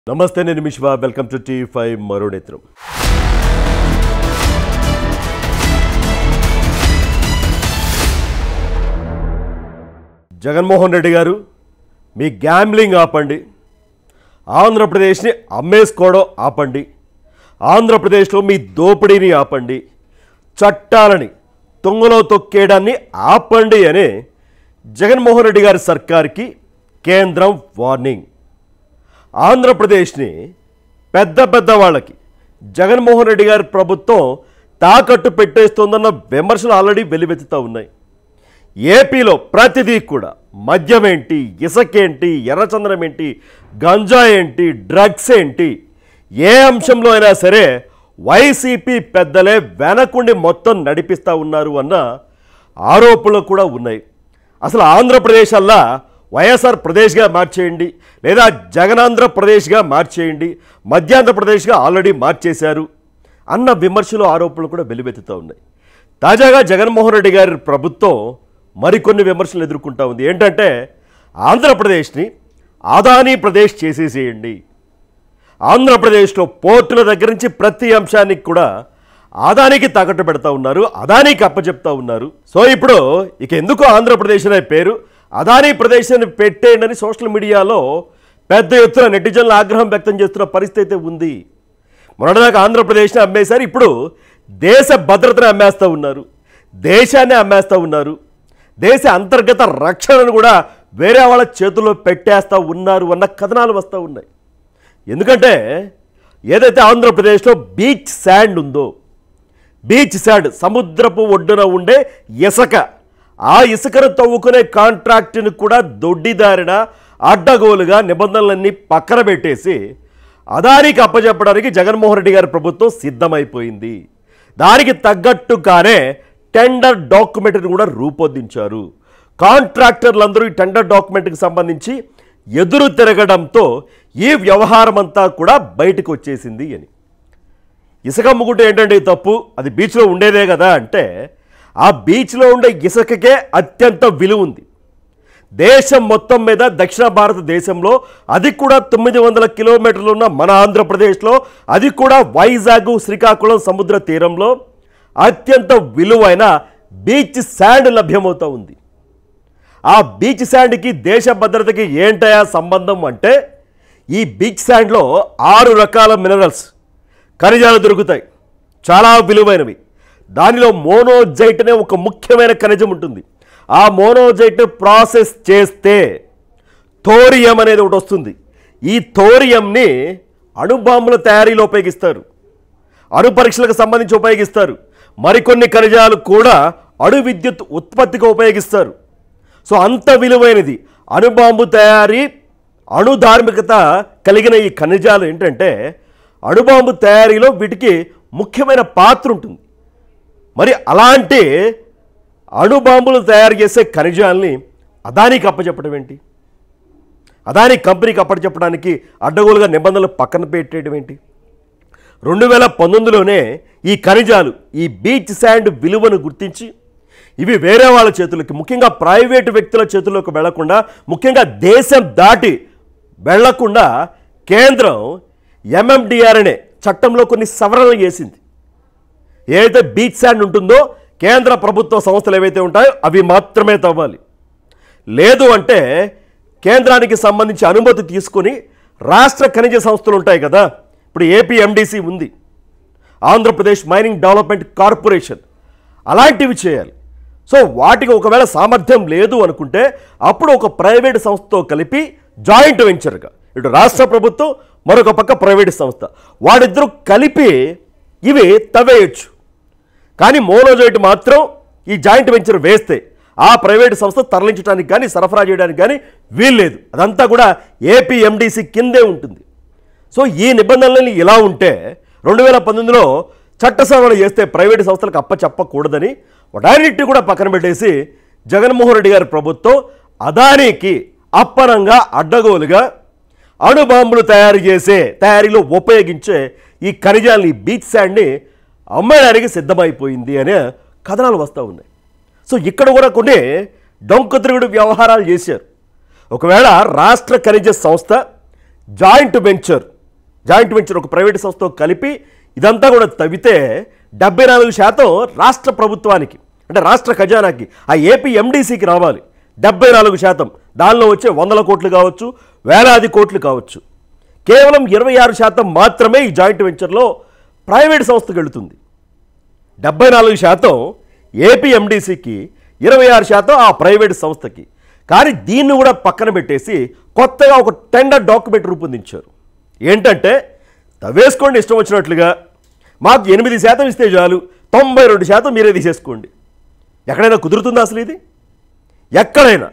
నమస్తే నేను Mishwa welcome to T five మరో నేత్రం జగన్మోహన్ రెడ్డి గారు మీ గ్యాంబ్లింగ్ ఆపండి ఆంధ్రప్రదేశ్ని అమ్మేసుకోవడం ఆపండి ఆంధ్రప్రదేశ్లో మీ దోపిడీని ఆపండి చట్టాలని తుంగలో తొక్కేయడాన్ని ఆపండి అని జగన్మోహన్ రెడ్డి గారి సర్కార్కి కేంద్రం వార్నింగ్ ఆంధ్రప్రదేశ్ని పెద్ద పెద్ద వాళ్ళకి జగన్మోహన్ రెడ్డి గారి ప్రభుత్వం తాకట్టు పెట్టేస్తోందన్న విమర్శలు ఆల్రెడీ వెల్లువెత్తుతూ ఉన్నాయి ఏపీలో ప్రతిదీ కూడా మద్యం ఏంటి ఇసకేంటి ఎర్రచందనం ఏంటి గంజా ఏంటి డ్రగ్స్ ఏంటి ఏ అంశంలో అయినా సరే వైసీపీ పెద్దలే వెనకుండి మొత్తం నడిపిస్తూ ఉన్నారు అన్న ఆరోపణలు కూడా ఉన్నాయి అసలు ఆంధ్రప్రదేశ్ అల్లా వైఎస్ఆర్ ప్రదేశ్గా మార్చేయండి లేదా జగనాంధ్రప్రదేశ్గా మార్చేయండి మధ్యాంధ్రప్రదేశ్గా ఆల్రెడీ మార్చేశారు అన్న విమర్శలు ఆరోపణలు కూడా వెలువెత్తుతూ ఉన్నాయి తాజాగా జగన్మోహన్ రెడ్డి గారి ప్రభుత్వం మరికొన్ని విమర్శలు ఎదుర్కొంటా ఉంది ఏంటంటే ఆంధ్రప్రదేశ్ని ఆదానీ ప్రదేశ్ చేసేసేయండి ఆంధ్రప్రదేశ్లో పోర్టుల దగ్గర నుంచి ప్రతి అంశానికి కూడా అదానికి తాకట్టు పెడతా ఉన్నారు అదానికి అప్పచెప్తా ఉన్నారు సో ఇప్పుడు ఇక ఎందుకు ఆంధ్రప్రదేశ్ అనే పేరు అదానీ ప్రదేశ్ అని పెట్టేయండి అని సోషల్ మీడియాలో పెద్ద ఎత్తున నెటిజన్లు ఆగ్రహం వ్యక్తం చేస్తున్న పరిస్థితి అయితే ఉంది మొన్నటిదాకా ఆంధ్రప్రదేశ్ని అమ్మేశారు ఇప్పుడు దేశ భద్రతను అమ్మేస్తూ ఉన్నారు దేశాన్ని అమ్మేస్తూ ఉన్నారు దేశ అంతర్గత రక్షణను కూడా వేరే వాళ్ళ చేతుల్లో పెట్టేస్తూ ఉన్నారు అన్న కథనాలు వస్తూ ఉన్నాయి ఎందుకంటే ఏదైతే ఆంధ్రప్రదేశ్లో బీచ్ శాండ్ ఉందో బీచ్ శాండ్ సముద్రపు ఒడ్డున ఉండే ఇసుక ఆ ఇసుకను తవ్వుకునే కాంట్రాక్టుని కూడా దొడ్డిదారిన అడ్డగోలుగా నిబంధనలన్నీ పక్కన పెట్టేసి అదానికి అప్పచెప్పడానికి జగన్మోహన్ రెడ్డి గారి ప్రభుత్వం సిద్ధమైపోయింది దానికి తగ్గట్టుగానే టెండర్ డాక్యుమెంట్ని కూడా రూపొందించారు కాంట్రాక్టర్లందరూ ఈ టెండర్ డాక్యుమెంట్కి సంబంధించి ఎదురు తిరగడంతో ఈ వ్యవహారం అంతా కూడా బయటకు వచ్చేసింది అని ఇసుక అమ్ముకుంటే ఏంటంటే ఈ తప్పు అది బీచ్లో ఉండేదే కదా అంటే ఆ బీచ్లో ఉండే ఇసుకకే అత్యంత విలువ ఉంది దేశం మొత్తం మీద దక్షిణ భారతదేశంలో అది కూడా తొమ్మిది వందల కిలోమీటర్లు ఉన్న మన ఆంధ్రప్రదేశ్లో అది కూడా వైజాగ్ శ్రీకాకుళం సముద్ర తీరంలో అత్యంత విలువైన బీచ్ శాండ్ లభ్యమవుతూ ఉంది ఆ బీచ్ శాండ్కి దేశ భద్రతకి ఏంటయా సంబంధం అంటే ఈ బీచ్ శాండ్లో ఆరు రకాల మినరల్స్ ఖనిజాలు దొరుకుతాయి చాలా విలువైనవి దానిలో మోనోజైట్ అనే ఒక ముఖ్యమైన ఖనిజం ఉంటుంది ఆ మోనోజైట్ ప్రాసెస్ చేస్తే థోరియం అనేది ఒకటి వస్తుంది ఈ థోరియంని అణుబాంబుల తయారీలో ఉపయోగిస్తారు అణు పరీక్షలకు సంబంధించి ఉపయోగిస్తారు మరికొన్ని ఖనిజాలు కూడా అణు విద్యుత్ ఉత్పత్తికి ఉపయోగిస్తారు సో అంత విలువైనది అణుబాంబు తయారీ అణుధార్మికత కలిగిన ఈ ఖనిజాలు ఏంటంటే అణుబాంబు తయారీలో వీటికి ముఖ్యమైన పాత్ర ఉంటుంది మరి అలాంటి అణుబాంబులు తయారు చేసే ఖనిజాలని అదానికి అప్పచెప్పడం ఏంటి అదాని కంపెనీకి అప్పచెప్పడానికి అడ్డగోలుగా నిబంధనలు పక్కన పెట్టేయడం ఏంటి రెండు వేల పంతొమ్మిదిలోనే ఈ ఖనిజాలు ఈ బీచ్ శాండ్ విలువను గుర్తించి ఇవి వేరే వాళ్ళ చేతులకి ముఖ్యంగా ప్రైవేటు వ్యక్తుల చేతుల్లోకి వెళ్లకుండా ముఖ్యంగా దేశం దాటి వెళ్లకుండా కేంద్రం ఎంఎండిఆర్ అనే చట్టంలో కొన్ని సవరణలు చేసింది ఏదైతే బీచ్ శాండ్ ఉంటుందో కేంద్ర ప్రభుత్వ సంస్థలు ఏవైతే ఉంటాయో అవి మాత్రమే తవ్వాలి లేదు అంటే కేంద్రానికి సంబంధించి అనుమతి తీసుకొని రాష్ట్ర ఖనిజ సంస్థలు ఉంటాయి కదా ఇప్పుడు ఏపీ ఎండిసి ఉంది ఆంధ్రప్రదేశ్ మైనింగ్ డెవలప్మెంట్ కార్పొరేషన్ అలాంటివి చేయాలి సో వాటికి ఒకవేళ సామర్థ్యం లేదు అనుకుంటే అప్పుడు ఒక ప్రైవేట్ సంస్థతో కలిపి జాయింట్ వెంచర్గా ఇటు రాష్ట్ర ప్రభుత్వం మరొక పక్క ప్రైవేట్ సంస్థ వాడిద్దరూ కలిపి ఇవి తవ్వేయచ్చు కానీ మోనోజైట్ మాత్రం ఈ జాయింట్ వెంచర్ వేస్తే ఆ ప్రైవేట్ సంస్థ తరలించడానికి కానీ సరఫరా చేయడానికి కానీ వీల్లేదు అదంతా కూడా ఏపీ ఎండిసి కిందే ఉంటుంది సో ఈ నిబంధనలని ఇలా ఉంటే రెండు వేల పంతొమ్మిదిలో చట్ట సవరణ చేస్తే ప్రైవేటు సంస్థలకు అప్ప చెప్పకూడదని వాటన్నిటి కూడా పక్కన పెట్టేసి జగన్మోహన్ రెడ్డి గారి ప్రభుత్వం అదానికి అప్పనంగా అడ్డగోలుగా అణుబాంబులు తయారు చేసే తయారీలో ఉపయోగించే ఈ ఖనిజాలని బీచ్ శాండ్ని అమ్మేయడానికి సిద్ధమైపోయింది అనే కథనాలు వస్తూ ఉన్నాయి సో ఇక్కడ కూడా కొన్ని డొంక తిరుగుడు వ్యవహారాలు చేశారు ఒకవేళ రాష్ట్ర ఖనిజ సంస్థ జాయింట్ వెంచర్ జాయింట్ వెంచర్ ఒక ప్రైవేట్ సంస్థతో కలిపి ఇదంతా కూడా తవ్వితే డెబ్బై నాలుగు శాతం రాష్ట్ర ప్రభుత్వానికి అంటే రాష్ట్ర ఖజానాకి ఆ ఏపీ ఎండీసీకి రావాలి డెబ్బై నాలుగు శాతం దానిలో వచ్చే వందల కోట్లు కావచ్చు వేలాది కోట్లు కావచ్చు కేవలం ఇరవై ఆరు శాతం మాత్రమే ఈ జాయింట్ వెంచర్లో ప్రైవేట్ సంస్థకు వెళుతుంది డెబ్బై నాలుగు శాతం ఏపీ ఎండీసీకి ఇరవై ఆరు శాతం ఆ ప్రైవేట్ సంస్థకి కానీ దీన్ని కూడా పక్కన పెట్టేసి కొత్తగా ఒక టెండర్ డాక్యుమెంట్ రూపొందించారు ఏంటంటే తవ్వేసుకోండి ఇష్టం వచ్చినట్లుగా మాకు ఎనిమిది శాతం ఇస్తే చాలు తొంభై రెండు శాతం మీరే తీసేసుకోండి ఎక్కడైనా కుదురుతుందా అసలు ఇది ఎక్కడైనా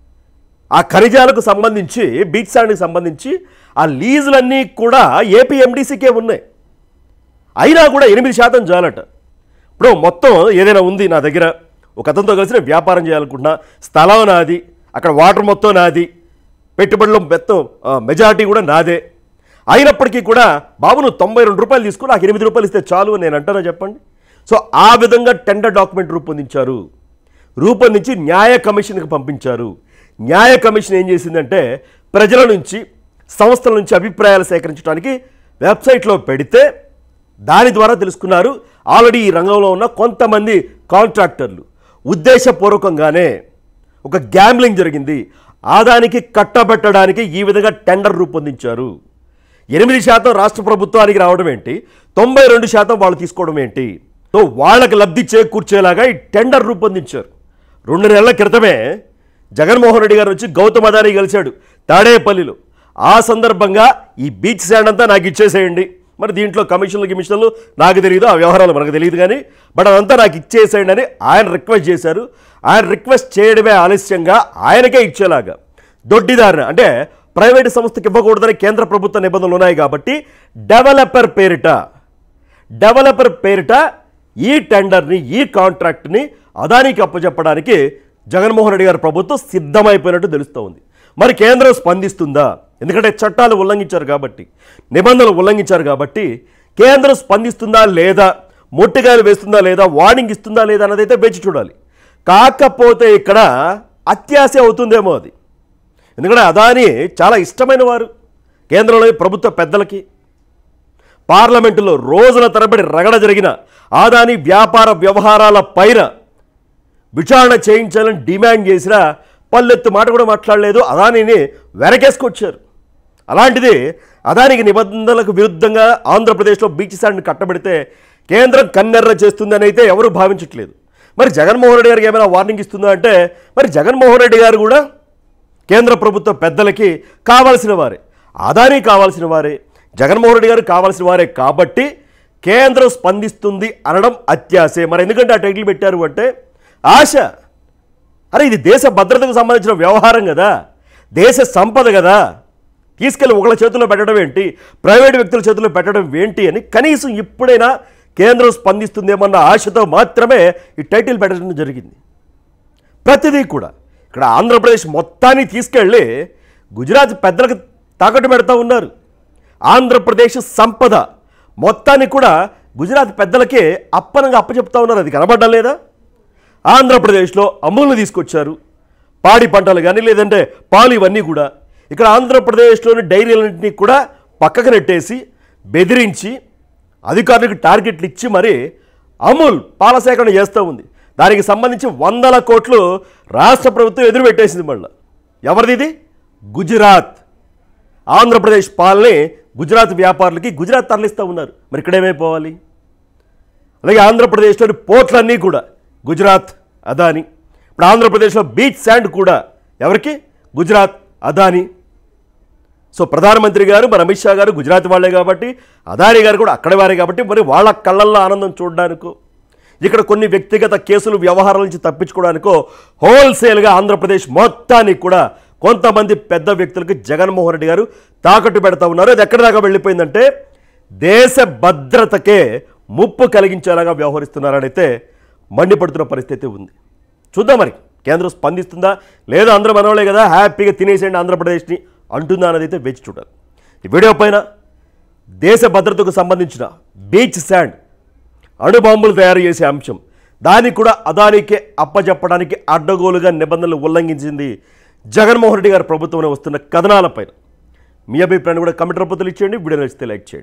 ఆ ఖనిజాలకు సంబంధించి బీచ్ శాండ్కి సంబంధించి ఆ లీజులన్నీ కూడా ఏపీ ఎండీసీకే ఉన్నాయి అయినా కూడా ఎనిమిది శాతం చాలట ఇప్పుడు మొత్తం ఏదైనా ఉంది నా దగ్గర ఒక అతనితో కలిసి నేను వ్యాపారం చేయాలనుకుంటున్నా స్థలం నాది అక్కడ వాటర్ మొత్తం నాది పెట్టుబడులు మొత్తం మెజారిటీ కూడా నాదే అయినప్పటికీ కూడా బాబు నువ్వు తొంభై రెండు రూపాయలు తీసుకుని నాకు ఎనిమిది రూపాయలు ఇస్తే చాలు అని నేను అంటానా చెప్పండి సో ఆ విధంగా టెండర్ డాక్యుమెంట్ రూపొందించారు రూపొందించి న్యాయ కమిషన్కి పంపించారు న్యాయ కమిషన్ ఏం చేసిందంటే ప్రజల నుంచి సంస్థల నుంచి అభిప్రాయాలు సేకరించడానికి వెబ్సైట్లో పెడితే దాని ద్వారా తెలుసుకున్నారు ఆల్రెడీ ఈ రంగంలో ఉన్న కొంతమంది కాంట్రాక్టర్లు ఉద్దేశపూర్వకంగానే ఒక గ్యాంబ్లింగ్ జరిగింది ఆదానికి కట్టబెట్టడానికి ఈ విధంగా టెండర్ రూపొందించారు ఎనిమిది శాతం రాష్ట్ర ప్రభుత్వానికి రావడం ఏంటి తొంభై రెండు శాతం వాళ్ళు తీసుకోవడం ఏంటి సో వాళ్ళకి లబ్ధి చేకూర్చేలాగా ఈ టెండర్ రూపొందించారు రెండు నెలల క్రితమే జగన్మోహన్ రెడ్డి గారు వచ్చి గౌతమ్ అదానీ కలిశాడు తాడేపల్లిలో ఆ సందర్భంగా ఈ బీచ్ శాండ్ అంతా నాకు ఇచ్చేసేయండి మరి దీంట్లో కమిషన్లు గిమిషన్లు నాకు తెలియదు ఆ వ్యవహారాలు మనకు తెలియదు కానీ బట్ అదంతా నాకు ఇచ్చేసేయండి అని ఆయన రిక్వెస్ట్ చేశారు ఆయన రిక్వెస్ట్ చేయడమే ఆలస్యంగా ఆయనకే ఇచ్చేలాగా దొడ్డిదారిన అంటే ప్రైవేట్ సంస్థకి ఇవ్వకూడదని కేంద్ర ప్రభుత్వ నిబంధనలు ఉన్నాయి కాబట్టి డెవలపర్ పేరిట డెవలపర్ పేరిట ఈ టెండర్ని ఈ కాంట్రాక్ట్ని అదానికి అప్పచెప్పడానికి జగన్మోహన్ రెడ్డి గారి ప్రభుత్వం సిద్ధమైపోయినట్టు తెలుస్తూ ఉంది మరి కేంద్రం స్పందిస్తుందా ఎందుకంటే చట్టాలు ఉల్లంఘించారు కాబట్టి నిబంధనలు ఉల్లంఘించారు కాబట్టి కేంద్రం స్పందిస్తుందా లేదా మొట్టికాయలు వేస్తుందా లేదా వార్నింగ్ ఇస్తుందా లేదా అన్నది అయితే వేచి చూడాలి కాకపోతే ఇక్కడ అత్యాశ అవుతుందేమో అది ఎందుకంటే అదాని చాలా ఇష్టమైన వారు కేంద్రంలో ప్రభుత్వ పెద్దలకి పార్లమెంటులో రోజుల తరబడి రగడ జరిగిన ఆదాని వ్యాపార వ్యవహారాల పైన విచారణ చేయించాలని డిమాండ్ చేసినా పల్లెత్తు మాట కూడా మాట్లాడలేదు అదానిని వెనకేసుకొచ్చారు అలాంటిది అదానికి నిబంధనలకు విరుద్ధంగా ఆంధ్రప్రదేశ్లో బీచ్ శాండ్ని కట్టబెడితే కేంద్రం కన్నెర్ర చేస్తుందని అయితే ఎవరు భావించట్లేదు మరి జగన్మోహన్ రెడ్డి గారికి ఏమైనా వార్నింగ్ ఇస్తుందా అంటే మరి జగన్మోహన్ రెడ్డి గారు కూడా కేంద్ర ప్రభుత్వ పెద్దలకి కావాల్సిన వారే అదానీ కావాల్సిన వారే జగన్మోహన్ రెడ్డి గారు కావాల్సిన వారే కాబట్టి కేంద్రం స్పందిస్తుంది అనడం అత్యాశే మరి ఎందుకంటే ఆ టైటిల్ పెట్టారు అంటే ఆశ అరే ఇది దేశ భద్రతకు సంబంధించిన వ్యవహారం కదా దేశ సంపద కదా తీసుకెళ్ళి ఒకళ్ళ చేతుల్లో పెట్టడం ఏంటి ప్రైవేట్ వ్యక్తుల చేతుల్లో పెట్టడం ఏంటి అని కనీసం ఇప్పుడైనా కేంద్రం స్పందిస్తుందేమన్న ఆశతో మాత్రమే ఈ టైటిల్ పెట్టడం జరిగింది ప్రతిదీ కూడా ఇక్కడ ఆంధ్రప్రదేశ్ మొత్తాన్ని తీసుకెళ్ళి గుజరాత్ పెద్దలకు తాకట్టు పెడతా ఉన్నారు ఆంధ్రప్రదేశ్ సంపద మొత్తాన్ని కూడా గుజరాత్ పెద్దలకే అప్పనంగా అప్పచెప్తా ఉన్నారు అది కనబడడం లేదా ఆంధ్రప్రదేశ్లో అమూల్ని తీసుకొచ్చారు పాడి పంటలు కానీ లేదంటే పాలు ఇవన్నీ కూడా ఇక్కడ ఆంధ్రప్రదేశ్లోని డైరీలన్నింటినీ కూడా పక్కకు నెట్టేసి బెదిరించి అధికారులకు టార్గెట్లు ఇచ్చి మరి అమూల్ పాల సేకరణ చేస్తూ ఉంది దానికి సంబంధించి వందల కోట్లు రాష్ట్ర ప్రభుత్వం ఎదురు పెట్టేసింది మళ్ళీ ఎవరిది ఇది గుజరాత్ ఆంధ్రప్రదేశ్ పాలని గుజరాత్ వ్యాపారులకి గుజరాత్ తరలిస్తూ ఉన్నారు మరి ఇక్కడ ఏమైపోవాలి అలాగే ఆంధ్రప్రదేశ్లోని పోర్ట్లన్నీ కూడా గుజరాత్ అదాని ఇప్పుడు ఆంధ్రప్రదేశ్లో బీచ్ శాండ్ కూడా ఎవరికి గుజరాత్ అదాని సో ప్రధానమంత్రి గారు మరి అమిత్ షా గారు గుజరాత్ వాళ్ళే కాబట్టి అదాని గారు కూడా అక్కడి వారే కాబట్టి మరి వాళ్ళ కళ్ళల్లో ఆనందం చూడడానికో ఇక్కడ కొన్ని వ్యక్తిగత కేసులు వ్యవహారాల నుంచి తప్పించుకోవడానికో హోల్సేల్గా ఆంధ్రప్రదేశ్ మొత్తానికి కూడా కొంతమంది పెద్ద వ్యక్తులకు జగన్మోహన్ రెడ్డి గారు తాకట్టు పెడతా ఉన్నారు అది ఎక్కడి దాకా వెళ్ళిపోయిందంటే దేశ భద్రతకే ముప్పు కలిగించేలాగా వ్యవహరిస్తున్నారని అయితే మండిపడుతున్న పరిస్థితి ఉంది చూద్దాం మరి కేంద్రం స్పందిస్తుందా లేదా అందరూ మనవాళ్ళే కదా హ్యాపీగా తినేసేయండి ఆంధ్రప్రదేశ్ని అంటుందా అనేది అయితే వేచి చూడాలి ఈ వీడియో పైన దేశ భద్రతకు సంబంధించిన బీచ్ శాండ్ అణుబాంబులు తయారు చేసే అంశం దానికి కూడా అదానికే అప్పచెప్పడానికి అడ్డగోలుగా నిబంధనలు ఉల్లంఘించింది జగన్మోహన్ రెడ్డి గారి ప్రభుత్వంలో వస్తున్న కథనాలపైన మీ అభిప్రాయాన్ని కూడా కమెంట్ రూపంలో ఇచ్చేయండి వీడియో నచ్చితే లైక్ చేయండి